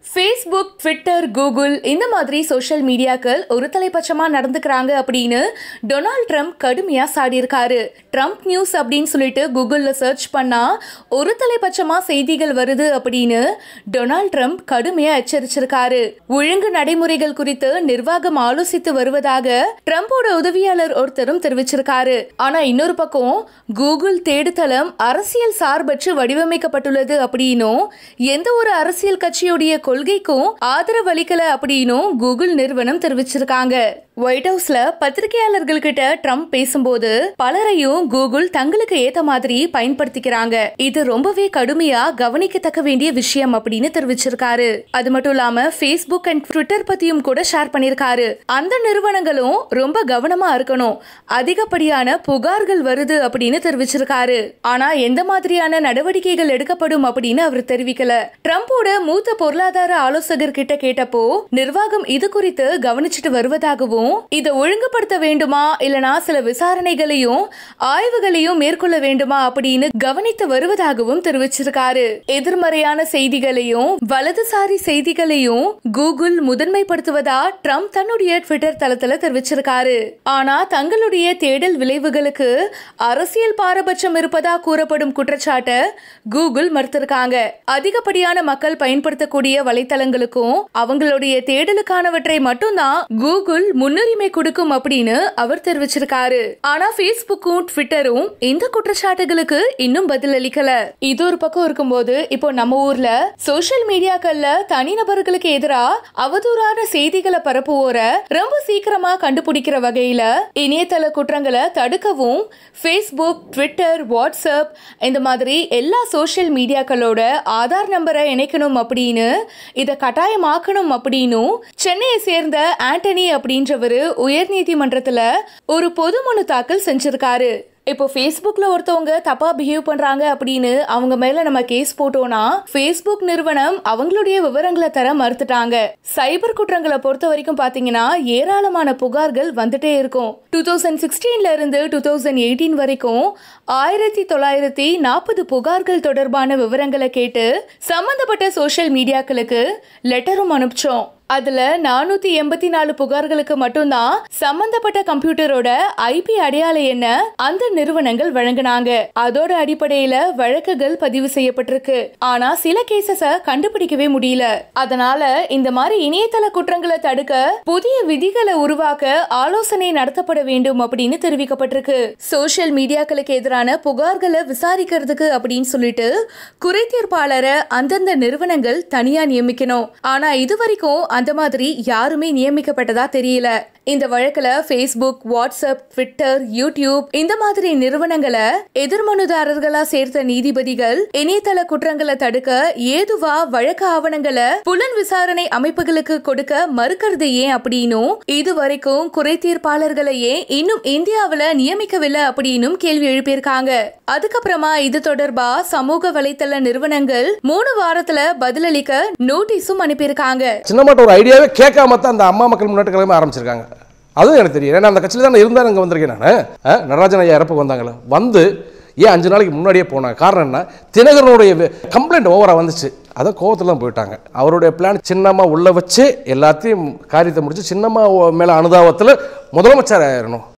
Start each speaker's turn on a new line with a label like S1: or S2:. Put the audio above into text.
S1: Facebook Twitter Google இந்த மாதிரி social மீடியாக்கள் ஒரு தலைப்பட்சமா நடந்துக்கிறாங்க அப்படின்னு டொனால்ட் ட்ரம்ப் கடுமையா சாடியிருக்காரு ட்ரம்ப் நியூஸ் அப்படின்னு சொல்லிட்டு கூகுள்ல சர்ச் பண்ணா ஒரு தலைப்பட்சமா செய்திகள் வருது அப்படின்னு டொனால்ட் ட்ரம்ப் கடுமையா எச்சரிச்சிருக்காரு ஒழுங்கு நடைமுறைகள் குறித்து நிர்வாகம் ஆலோசித்து வருவதாக ட்ரம்போட உதவியாளர் ஒருத்தரும் தெரிவிச்சிருக்காரு ஆனா இன்னொரு பக்கம் கூகுள் தேடுதளம் அரசியல் சார்பற்று வடிவமைக்கப்பட்டுள்ளது அப்படின்னும் எந்த ஒரு அரசியல் கட்சியுடைய கொள்கைக்கும் ஆதரவு அளிக்கல அப்படின்னும் கூகுள் நிறுவனம் தெரிவிச்சிருக்காங்க ஒயிட் ஹவுஸ்ல பத்திரிகையாளர்கள் கிட்ட ட்ரம்ப் பேசும்போது பலரையும் கூகுள் தங்களுக்கு ஏத்த மாதிரி பயன்படுத்திக்கிறாங்க இது ரொம்பவே கடுமையா கவனிக்கத்தக்க வேண்டிய விஷயம் அப்படின்னு தெரிவிச்சிருக்காரு அது மட்டும் இல்லாம ஃபேஸ்புக் அண்ட் ட்விட்டர் பத்தியும் கூட ஷேர் பண்ணிருக்காரு அந்த நிறுவனங்களும் ரொம்ப கவனமா இருக்கணும் அதிகப்படியான புகார்கள் வருது அப்படின்னு தெரிவிச்சிருக்காரு ஆனா எந்த மாதிரியான நடவடிக்கைகள் எடுக்கப்படும் அப்படின்னு அவர் தெரிவிக்கல ட்ரம்போட மூத்த பொருளாதார ஆலோசகர் கிட்ட கேட்டப்போ நிர்வாகம் இது குறித்து கவனிச்சுட்டு வருவதாகவும் இதை ஒழுங்குபடுத்த வேண்டுமா இல்லனா சில விசாரணைகளையும் ஆய்வுகளையும் மேற்கொள்ள வேண்டுமா அப்படின்னு கவனித்து வருவதாகவும் தெரிவிச்சிருக்காரு எதிர்மறையான செய்திகளையும் வலதுசாரி செய்திகளையும் கூகுள் முதன்மைப்படுத்துவதா ட்ரம்ப் தன்னுடைய ட்விட்டர் தளத்துல தெரிவிச்சிருக்காரு ஆனா தங்களுடைய தேடல் விளைவுகளுக்கு அரசியல் பாரபட்சம் இருப்பதா கூறப்படும் குற்றச்சாட்டை கூகுள் மறுத்திருக்காங்க அதிகப்படியான மக்கள் பயன்படுத்தக்கூடிய வலைத்தளங்களுக்கும் அவங்களுடைய தேடலுக்கானவற்றை மட்டும்தான் கூகுள் முன்னுரிமை கொடுக்கும் அப்படின்னு அவர் தெரிவிச்சிருக்காரு ஆனா ஃபேஸ்புக்கும் ட்விட்டரும் இந்த குற்றச்சாட்டுகளுக்கு இன்னும் பதில் அளிக்கல இது ஒரு பக்கம் இருக்கும்போது இப்போ நம்ம ஊர்ல சோஷியல் மீடியாக்கள்ல தனிநபர்களுக்கு எதிரா அவதூறான செய்திகளை பரப்புவோர ரொம்ப சீக்கிரமா கண்டுபிடிக்கிற வகையில இணையதள குற்றங்களை தடுக்கவும் ஃபேஸ்புக் ட்விட்டர் வாட்ஸ்அப் இந்த மாதிரி எல்லா சோஷியல் மீடியாக்களோட ஆதார் நம்பரை இணைக்கணும் அப்படின்னு இதை கட்டாயமாக்கணும் அப்படின்னும் சென்னையை சேர்ந்த ஆண்டனி அப்படின்றவர் உயர் நீதிமன்றத்துல ஒரு பொது மனு தாக்கல் செஞ்சிருக்காரு இப்போ ஃபேஸ்புக்ல ஒருத்தவங்க தப்பா பிஹேவ் பண்றாங்க அப்படின்னு அவங்க மேல நம்ம கேஸ் போட்டோம்னா ஃபேஸ்புக் நிறுவனம் அவங்களுடைய விவரங்களை தர மறுத்துட்டாங்க சைபர் குற்றங்களை பொறுத்த வரைக்கும் பாத்தீங்கன்னா ஏராளமான புகார்கள் வந்துட்டே இருக்கும் டூ தௌசண்ட் சிக்ஸ்டீன்ல இருந்து டூ தௌசண்ட் எயிட்டீன் வரைக்கும் ஆயிரத்தி தொள்ளாயிரத்தி நாற்பது புகார்கள் தொடர்பான விவரங்களை கேட்டு சம்பந்தப்பட்ட சோஷியல் மீடியாக்களுக்கு லெட்டரும் அனுப்பிச்சோம் அதுல நானூத்தி எண்பத்தி நாலு புகார்களுக்கு மட்டும்தான் சம்பந்தப்பட்ட கம்ப்யூட்டரோட ஐபி அடையாள எண்ண அந்த நிறுவனங்கள் வழங்கினாங்க அதோட அடிப்படையில வழக்குகள் பதிவு செய்யப்பட்டிருக்கு ஆனா சில கேசஸ கண்டுபிடிக்கவே முடியல அதனால இந்த மாதிரி இணையதள குற்றங்களை தடுக்க புதிய விதிகளை உருவாக்க ஆலோசனை நடத்தப்பட வேண்டும் அப்படின்னு தெரிவிக்கப்பட்டிருக்கு சோசியல் மீடியாக்களுக்கு எதிரான புகார்களை விசாரிக்கிறதுக்கு அப்படின்னு சொல்லிட்டு குறைதீர்ப்பாளரை அந்தந்த நிறுவனங்கள் தனியா நியமிக்கணும் ஆனா இது வரைக்கும் அந்த மாதிரி யாருமே நியமிக்கப்பட்டதா தெரியல இந்த வழக்குல ஃபேஸ்புக் வாட்ஸ்அப் ட்விட்டர் யூடியூப் இந்த மாதிரி நிறுவனங்களை எதிர்மனுதாரர்களா சேர்த்த நீதிபதிகள் இணையதள குற்றங்களை தடுக்க ஏதுவா வழக்கு ஆவணங்களை புலன் விசாரணை அமைப்புகளுக்கு கொடுக்க மறுக்கிறது ஏன் அப்படின்னும் இது வரைக்கும் குறை தீர்ப்பாளர்களையே இன்னும் இந்தியாவுல நியமிக்கவில்லை அப்படின்னும் கேள்வி எழுப்பியிருக்காங்க அதுக்கப்புறமா இது தொடர்பா சமூக வலைத்தள நிறுவனங்கள் மூணு வாரத்துல பதிலளிக்க நோட்டீஸும் அனுப்பியிருக்காங்க
S2: சின்னமாட்ட ஒரு ஐடியாவே கேட்காம தான் அந்த அம்மா மக்கள் முன்னேற்ற கழகமே ஆரம்பிச்சிருக்காங்க அதுவும் எனக்கு தெரியும் ஏன்னா அந்த கட்சியில் தான் இருந்தால் இங்கே வந்திருக்கேன் நான் நடராஜன் ஐயா இறப்புக்கு வந்தாங்களே வந்து ஏன் அஞ்சு நாளைக்கு முன்னாடியே போனாங்க காரணம் என்ன தினகரனுடைய கம்ப்ளைண்ட் ஓவராக வந்துச்சு அதை கோவத்தில் தான் போயிட்டாங்க அவருடைய பிளான் சின்னமாக உள்ள வச்சு எல்லாத்தையும் காரியத்தை முடிச்சு சின்னம்மா மேலே அனுதாபத்தில் முதலமைச்சர் ஆயிரணும்